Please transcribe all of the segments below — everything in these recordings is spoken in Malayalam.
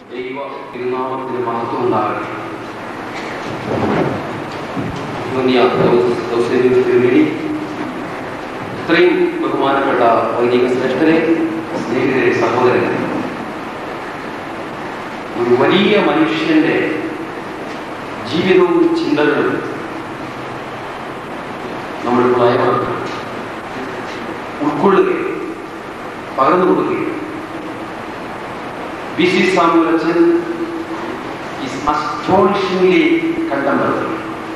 ദൈവ തിരുനാമത്തിന് മഹത്വം ഉണ്ടാകട്ടെ മുന്നിയ തിരുവേണ്ടി ഇത്രയും ബഹുമാനപ്പെട്ട വൈദിക ശ്രേഷ്ഠരെ സ്നേഹിതരെ സഹോദരനെ ഒരു വലിയ മനുഷ്യന്റെ ജീവിതവും ചിന്തകളും നമ്മൾ പ്രായമാക്കുക ഉൾക്കൊള്ളുകയും പകർന്നു കൊടുക്കുകയും ബി സി സാമുലച്ചൻ ഈസ് അസ്റ്റോണിഷിംഗ്ലി കണ്ടംപററി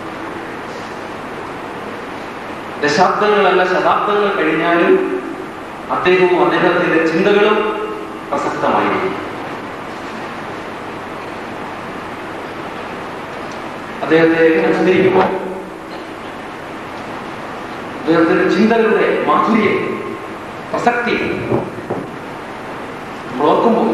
ദശാബ്ദങ്ങളല്ല ശതാബ്ദങ്ങൾ കഴിഞ്ഞാലും അദ്ദേഹവും അദ്ദേഹത്തിന്റെ ചിന്തകളും പ്രസക്തമായിരിക്കും അദ്ദേഹത്തെ എങ്ങനെ ചിന്തിക്കുമ്പോൾ അദ്ദേഹത്തിന്റെ ചിന്തകളുടെ മാധുര്യം പ്രസക്തി നമ്മൾ ഓർക്കുമ്പോൾ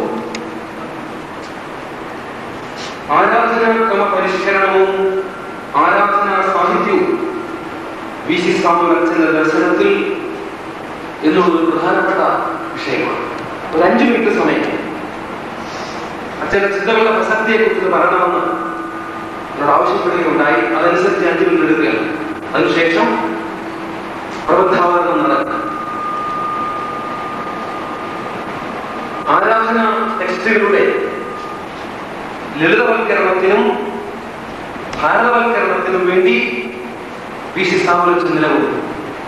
ആരാധനാക്രമ പരിഷ്കരണവും ആരാധനാ സാഹിത്യവും വി സി സ്വാമിയുടെ ദർശനത്തിൽ എന്നുള്ളത് പ്രധാനപ്പെട്ട വിഷയമാണ് ഒരു അഞ്ചു മിനിറ്റ് സമയം അച്ഛന്റെ ചിന്തകളുടെ പ്രസക്തിയെ കുറിച്ച് പറയണമെന്ന് എന്നോട് ആവശ്യപ്പെടുകയുണ്ടായി അതനുസരിച്ച് അഞ്ചു മിനിറ്റ് എടുക്കുകയാണ് അതിനുശേഷം പ്രബന്ധാവതരണം നടക്കും ആരാധന ടെക്സ്റ്റുകളുടെ ലളിതവൽക്കരണത്തിനും ഭാരതവൽക്കരണത്തിനും വേണ്ടി പി സി സാമുലച്ചൻ നിലകൊള്ളുന്നു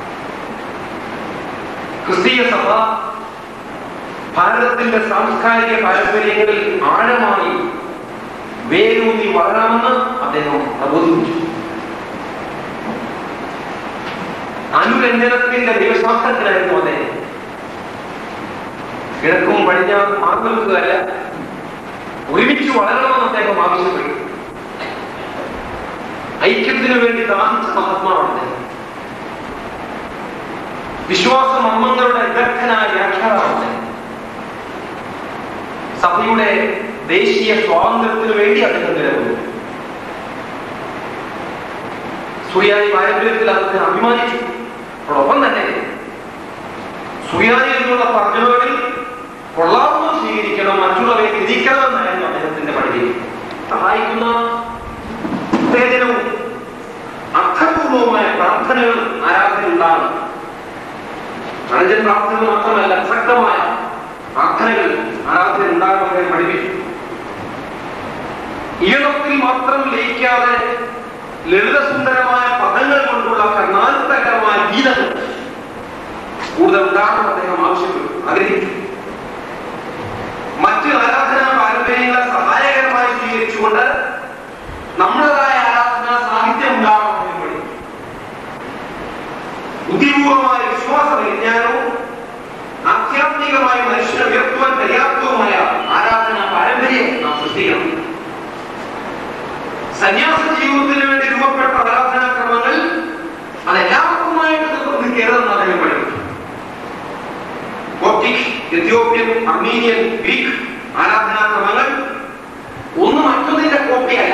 ക്രിസ്തീയ സഭ ഭാരതത്തിന്റെ സാംസ്കാരിക പാരമ്പര്യങ്ങളിൽ ആഴമായി വേരൂന്നി വളരാമെന്ന് അദ്ദേഹം പ്രബോധിപ്പിച്ചു അനുരഞ്ജനത്തിന്റെ ദൈവശാസ്ത്രത്തിലായിരുന്നു അദ്ദേഹം കിഴക്കും പടിഞ്ഞാറും മാറി നിൽക്കുകയല്ല ഒരുമിച്ച് വളരണമെന്ന് അദ്ദേഹം ആവശ്യപ്പെട്ടു ഐക്യത്തിനു വേണ്ടി ദാഹിച്ച മഹാത്മാവാണ് അദ്ദേഹം വിശ്വാസ മർമ്മങ്ങളുടെ വിദഗ്ധനായ വ്യാഖ്യാതാവാണ് അദ്ദേഹം സഭയുടെ ദേശീയ സ്വാതന്ത്ര്യത്തിനു വേണ്ടി അദ്ദേഹം നിലകൊണ്ടു സുറിയാനി പാരമ്പര്യത്തിൽ അദ്ദേഹം അഭിമാനിച്ചു അതോടൊപ്പം തന്നെ സുറിയാനിയിൽ നിന്നുള്ള തർജ്ജമകളിൽ കൊള്ളാവുന്നത് സ്വീകരിക്കണം മറ്റുള്ളവരെ തിരിക്കണമെന്നായിരുന്നു അദ്ദേഹത്തിന്റെ പഠിപ്പിൽ സഹായിക്കുന്ന ഉത്തേജനവും അർത്ഥപൂർവമായ പ്രാർത്ഥനകളും ആരാധന ഉണ്ടാകണം പഴഞ്ചൻ പ്രാർത്ഥന മാത്രമല്ല പ്രസക്തമായ പ്രാർത്ഥനകൾ ആരാധന ഉണ്ടാകുമെന്ന് പഠിപ്പിച്ചു ഈണത്തിൽ മാത്രം ലയിക്കാതെ ലളിതസുന്ദരമായ പദങ്ങൾ കൊണ്ടുള്ള കർണാന്തകരമായ ഗീതങ്ങൾ കൂടുതൽ ഉണ്ടാകണം അദ്ദേഹം ആവശ്യപ്പെട്ടു ആഗ്രഹിച്ചു മറ്റ് ആരാധനാ പാരമ്പര്യങ്ങളെ സഹായകരമായി സ്വീകരിച്ചുകൊണ്ട് നമ്മുടേതായ ആരാധനാ സാഹിത്യം ഉണ്ടാകണം എന്ന് പഠിച്ചു ബുദ്ധിപൂർവമായ വിശ്വാസ വിജ്ഞാനവും ആധ്യാത്മികമായി മനുഷ്യനെ ഉയർത്തുവാൻ പര്യാപ്തവുമായ ആരാധനാ പാരമ്പര്യം നാം സൃഷ്ടിക്കണം സന്യാസ ജീവിതത്തിന് വേണ്ടി രൂപപ്പെട്ട ആരാധനാക്രമങ്ങൾ അതെല്ലാവർക്കുമായിട്ട് നിർബന്ധിക്കരുതെന്ന് അദ്ദേഹം പഠിപ്പിച്ചു കോപ്റ്റിക് എത്യോപ്യൻ അർമീനിയൻ ഗ്രീക്ക് ആരാധനാക്രമങ്ങൾ ഒന്ന് മറ്റൊന്നിന്റെ കോപ്പിയല്ല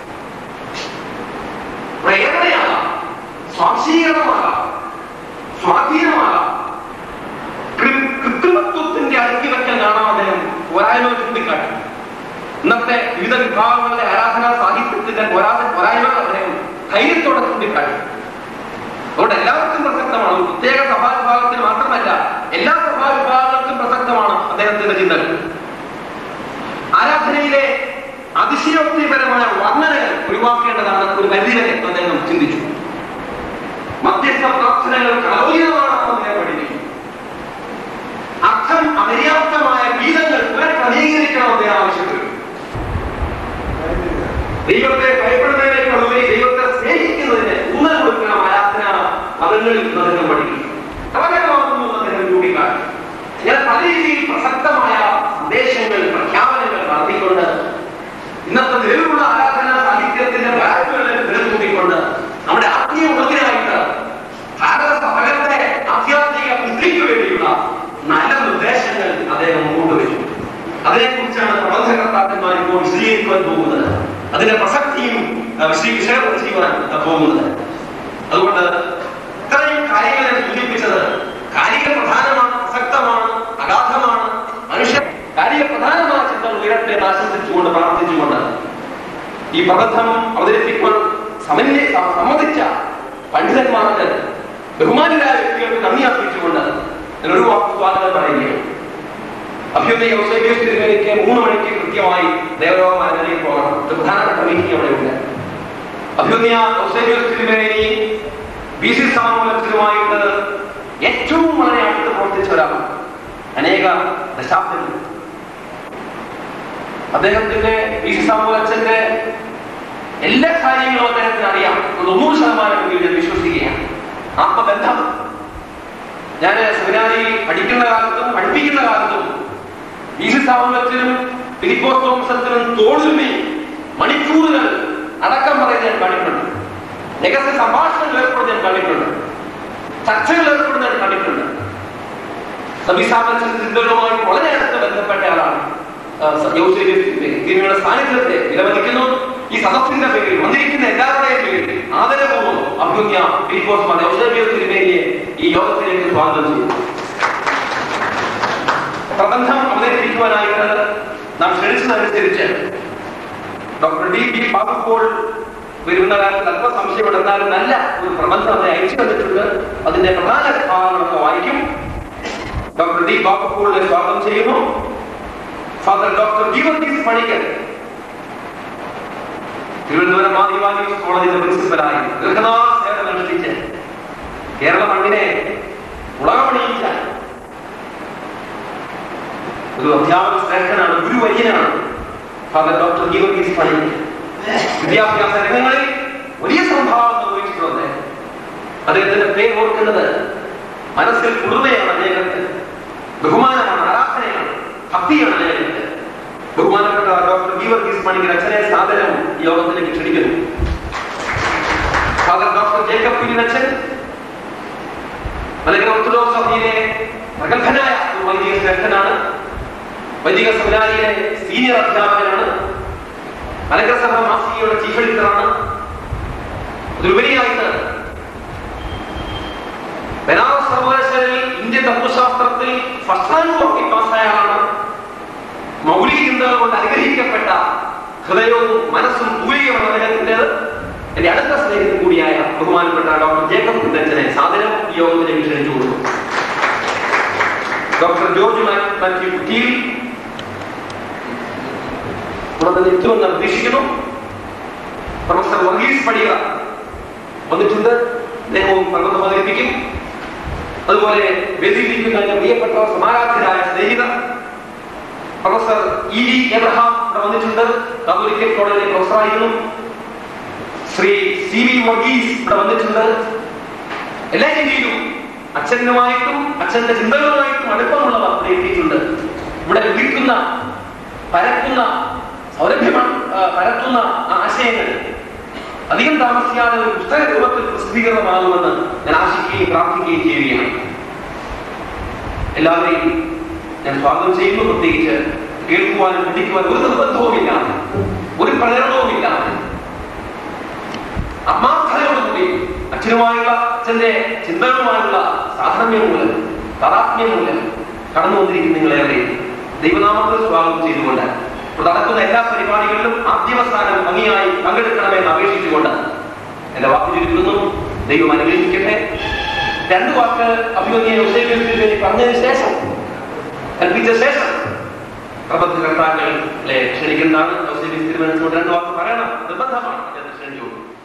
പ്രേരണയാകാം സ്വാംശീകരണമാകാം സ്വാധീനമാകാം കൃ- കൃത്രിമത്വത്തിന്റെ അടുക്കിവെക്കൽ കാണാൻ അദ്ദേഹം പോരായ്മ ചൂണ്ടിക്കാട്ടി ഇന്നത്തെ വിവിധ വിഭാഗങ്ങളുടെ ആരാധനാ സാഹിത്യത്തിന്റെ പോരാ പോരായ്മകൾ അദ്ദേഹം ധൈര്യത്തോടെ ചൂണ്ടിക്കാട്ടി അതുകൊണ്ട് എല്ലാവർക്കും പ്രസക്തമാണ് ഒരു പ്രത്യേക സഭാ വിഭാഗത്തിന് മാത്രമല്ല എല്ലാ സഭാ വിഭാഗങ്ങൾക്കും പ്രസക്തമാണ് അദ്ദേഹത്തിന്റെ ചിന്തകൾ ആരാധനയിലെ അതിശയോക്തിപരമായ വർണ്ണനകൾ ഒഴിവാക്കേണ്ടതാണ് ഒരു പരിധിവരെ അദ്ദേഹം ചിന്തിച്ചു മധ്യസ്ഥ പ്രാർത്ഥനകൾ കാലോചിതമാണെന്ന് അദ്ദേഹം പഠിപ്പിച്ചു അർത്ഥം അപര്യാപ്തമായ ഗീതങ്ങൾ പുനഃക്രമീകരിക്കണം അദ്ദേഹം ആവശ്യപ്പെട്ടു ദൈവത്തെ ഭയപ്പെടുന്നതിനേക്കാളുപരി ദൈവത്തെ സ്നേഹിക്കുന്നതിന് ഊന്നൽ കൊടുക്കണം ആരാധന പദങ്ങളിൽ നിന്ന് അദ്ദേഹം പഠിക്കും അവകരമാകുന്നു എന്ന് അദ്ദേഹം ചൂണ്ടിക്കാട്ടി ഞാൻ പല രീതിയിൽ പ്രസക്തമായ സന്ദേശങ്ങൾ പ്രഖ്യാപനങ്ങൾ നടത്തിക്കൊണ്ട് ഇന്നത്തെ നിലവിലുള്ള ആരാധനാ സാഹിത്യത്തിന്റെ വാല്യുകളെ നിലനിർത്തിക്കൊണ്ട് നമ്മുടെ ആത്മീയ ഉണർവിനായിട്ട് ഭാരത സഭകളുടെ ആധ്യാത്മിക ബുദ്ധിക്ക് വേണ്ടിയുള്ള നല്ല നിർദ്ദേശങ്ങൾ അദ്ദേഹം മുമ്പോട്ട് വെച്ചു അതിനെക്കുറിച്ചാണ് പ്രബന്ധകർത്താക്കന്മാർ ഇപ്പോൾ വിശദീകരിക്കുവാൻ പോകുന്നത് അതിന്റെ പ്രസക്തിയും ആ, വിശദീ- വിശകലനം ചെയ്യുവാൻ ആ, പോകുന്നത് അതുകൊണ്ട് ഇത്രയും കാര്യങ്ങളെ സൂചിപ്പിച്ചത് കാലിക പ്രധാനമാണ് പ്രസക്തമാണ് അഗാധമാണ് മനുഷ്യ കാലിക പ്രധാനമായ ചിന്തകൾ ഉയരട്ടെ എന്ന് ആശംസിച്ചു പ്രബന്ധം അവതരിപ്പിക്കുവാൻ സമന്വയ സമ്മതിച്ച പണ്ഡിതന്മാർക്ക് ബഹുമാനരായ വ്യക്തികൾക്ക് നന്ദി അർപ്പിച്ചുകൊണ്ട് ഞാൻ ഒരു വാക്ക് സ്വാഗതം പറയുകയാണ് അഭ്യുദയ ഔസേബിയസ് തിരുമേനിക്ക് മൂന്ന് മണിക്ക് കൃത്യമായി ദേവലോകമാരനിൽ പോകണം ഒരു പ്രധാനപ്പെട്ട മീറ്റിംഗ് അവിടെ ഉണ്ട് അഭ്യുദയ ഔസേബിയസ് തിരുമേനി ബി സി സാമൂലത്തിലുമായിട്ട് ഏറ്റവും വളരെ അടുത്ത് പ്രവർത്തിച്ച ഒരാളാണ് അനേക ദശാബ്ദങ്ങൾ അദ്ദേഹത്തിന്റെ ബി സി സാമൂലച്ചന്റെ എല്ലാ കാര്യങ്ങളും അദ്ദേഹത്തിന് അറിയാം ഒരു തൊണ്ണൂറ് ശതമാനമെങ്കിലും ഞാൻ വിശ്വസിക്കുകയാണ് ആത്മബന്ധം ഞാൻ സെമിനാരി പഠിക്കുന്ന കാലത്തും പഠിപ്പിക്കുന്ന കാലത്തും ബി സി സാമൂലത്തിനും ഫിലിപ്പോസ് തോമസത്തിനും തോളിലുമേ മണിക്കൂറുകൾ അടക്കം പറയുന്നത് ഞാൻ കണ്ടിട്ടുണ്ട് രഹസ്യ സംഭാഷണങ്ങൾ ഏർപ്പെടുന്ന ഞാൻ കണ്ടിട്ടുണ്ട് ചർച്ചകൾ ഏർപ്പെടുന്ന ഞാൻ കണ്ടിട്ടുണ്ട് സബിസാമച്ചൻ ചിന്തകളുമായി വളരെ അടുത്ത് ബന്ധപ്പെട്ട ആളാണ് തിരുമയുടെ സാന്നിധ്യത്തെ വിലമതിക്കുന്നു ഈ സദസ്സിന്റെ പേരിൽ വന്നിരിക്കുന്ന എല്ലാവരുടെയും പേരിൽ ആദരപൂർവ്വം അഭ്യുജ്ഞ ഫിലിപ്പോസ് മാർ ഔഷധീയ തിരുമേനിയെ ഈ യോഗത്തിലേക്ക് സ്വാഗതം ചെയ്യുന്നു പ്രബന്ധം അവതരിപ്പിക്കുവാനായിട്ട് നാം ക്ഷണിച്ചതനുസരിച്ച് ഡോക്ടർ ഡി ബി ബാബുപോൾ വരുന്ന കാലത്ത് അല്പ സംശയമുണ്ടെന്നാലും നല്ല ഒരു പ്രബന്ധം അതിനെ അയച്ചു തന്നിട്ടുണ്ട് അതിന്റെ പ്രധാന ഭാഗങ്ങളൊക്കെ വായിക്കും ഡോക്ടർ ഡി ബാബുപോളിനെ സ്വാഗതം ചെയ്യുന്നു ഫാദർ ഡോക്ടർ ഗീവർഗീസ് പണിക്കർ തിരുവനന്തപുരം മാതിവാനീസ് കോളേജിന്റെ പ്രിൻസിപ്പലായി ദീർഘനാൾ സേവനം അനുഷ്ഠിച്ച് കേരള മണ്ണിനെ ഉളകമണിയിച്ച ഒരു അധ്യാപക ശ്രേഷ്ഠനാണ് ഗുരുവര്യനാണ് ഫാദർ ഡോക്ടർ ഗീവർഗീസ് പണിക്കർ വിദ്യാഭ്യാസ രംഗങ്ങളിൽ വലിയ സംഭാവന നിർവഹിച്ചിട്ടുണ്ട് അദ്ദേഹത്തിന്റെ പേര് ഓർക്കുന്നത് മനസ്സിൽ കുളിർമയാണ് അദ്ദേഹത്തിന് ബഹുമാനമാണ് ആരാധനയാണ് ഭക്തിയാണ് അദ്ദേഹത്തിന് ബഹുമാനപ്പെട്ട ഡോക്ടർ ഗീവർഗീസ് പണിക്കർ അച്ഛനെ സാദരം ഈ യോഗത്തിലേക്ക് ക്ഷണിക്കുന്നു ഫാദർ ഡോക്ടർ ജേക്കബ് പിരിനച്ഛൻ മലങ്കര ഓർത്തഡോക്സ് സഭയിലെ പ്രഗത്ഭനായ ഒരു വൈദിക ശ്രേഷ്ഠനാണ് വൈദിക സെമിനാരിയിലെ സീനിയർ അധ്യാപകനാണ് മലങ്കര സഭ മാസികയുടെ ചീഫ് എഡിറ്ററാണ് അതിലുപരിയായിട്ട് ബനാറസ് സർവകലാശാലയിൽ ഇന്ത്യൻ തത്വശാസ്ത്രത്തിൽ ഫസ്റ്റ് റാങ്ക് വാക്കി പാസ്സായ ആളാണ് മൗലിക ചിന്തകൾ കൊണ്ട് അനുഗ്രഹിക്കപ്പെട്ട ഹൃദയവും മനസ്സും തൂലികമാണ് അദ്ദേഹത്തിൻ്റെത് എന്റെ അടുത്ത സ്നേഹിതൻ കൂടിയായ ബഹുമാനപ്പെട്ട ഡോക്ടർ ജേക്കബ് കുണ്ടച്ചനെ സാദരം ഈ യോഗത്തിലേക്ക് ക്ഷണിച്ചു കൊടുത്തു ഡോക്ടർ ജോർജ് മാത്യു കുറ്റിയിൽ ഇവിടെ നിന്ന് എത്തുമെന്ന് പ്രതീക്ഷിക്കുന്നു പ്രൊഫസർ വർഗീസ് പടിക വന്നിട്ടുണ്ട് അദ്ദേഹവും പ്രബന്ധം അവതരിപ്പിക്കും അതുപോലെ വേദിയിലിരിക്കുന്ന എന്റെ പ്രിയപ്പെട്ട സമാരാധ്യരായ സ്നേഹിതർ പ്രൊഫസർ ഇ ഡി എബ്രഹാം ഇവിടെ വന്നിട്ടുണ്ട് കാതോലിക്കൽ കോളേജിലെ പ്രൊഫസറായിരുന്നു ശ്രീ സി വി വർഗീസ് ഇവിടെ വന്നിട്ടുണ്ട് എല്ലാ രീതിയിലും അച്ഛനുമായിട്ടും അച്ഛന്റെ ചിന്തകളുമായിട്ടും അടുപ്പമുള്ളവർ ഇവിടെ എത്തിയിട്ടുണ്ട് ഇവിടെ ഉദിക്കുന്ന പരക്കുന്ന സൗരഭ്യം പരത്തുന്ന ആശയങ്ങൾ അധികം താമസിയാതെ ഒരു പുസ്തക രൂപത്തിൽ പ്രസിദ്ധീകരണമാകുമെന്ന് ഞാൻ ആശിക്കുകയും പ്രാർത്ഥിക്കുകയും ചെയ്യുകയാണ് എല്ലാവരെയും ഞാൻ സ്വാഗതം ചെയ്യുന്നു പ്രത്യേകിച്ച് കേൾക്കുവാനും പഠിക്കുവാനും ഒരു നിർബന്ധവുമില്ലാതെ ഒരു പ്രചരണവുമില്ലാതെ ആത്മാർത്ഥതയോടുകൂടി അച്ഛനുമായുള്ള അച്ഛന്റെ ചിന്തകളുമായുള്ള സാധർമ്യം മൂലം താതാത്മ്യം മൂലം കടന്നു വന്നിരിക്കുന്ന നിങ്ങളേറെ ദൈവനാമത്തിൽ സ്വാഗതം ചെയ്തുകൊണ്ട് ഇവിടെ നടക്കുന്ന എല്ലാ പരിപാടികളിലും ആദ്യവസാനം ഭംഗിയായി പങ്കെടുക്കണമെന്ന് അപേക്ഷിച്ചുകൊണ്ട് എന്റെ വാക്ക് ചുരുക്കുന്നു ദൈവം അനുഗ്രഹിക്കട്ടെ രണ്ടു വാക്ക് അഭിമന്യ യോസേഫിനെ പറഞ്ഞതിന് ശേഷം കൽപ്പിച്ച ശേഷം പ്രബന്ധകർത്താക്കളെ ക്ഷണിക്കുന്നതാണ് യോസേഫിസ് തിരുവനന്തപുരം രണ്ടു വാക്ക് പറയണം നിർബന്ധമാണ് അദ്ദേഹത്തെ ക്ഷണിച്ചു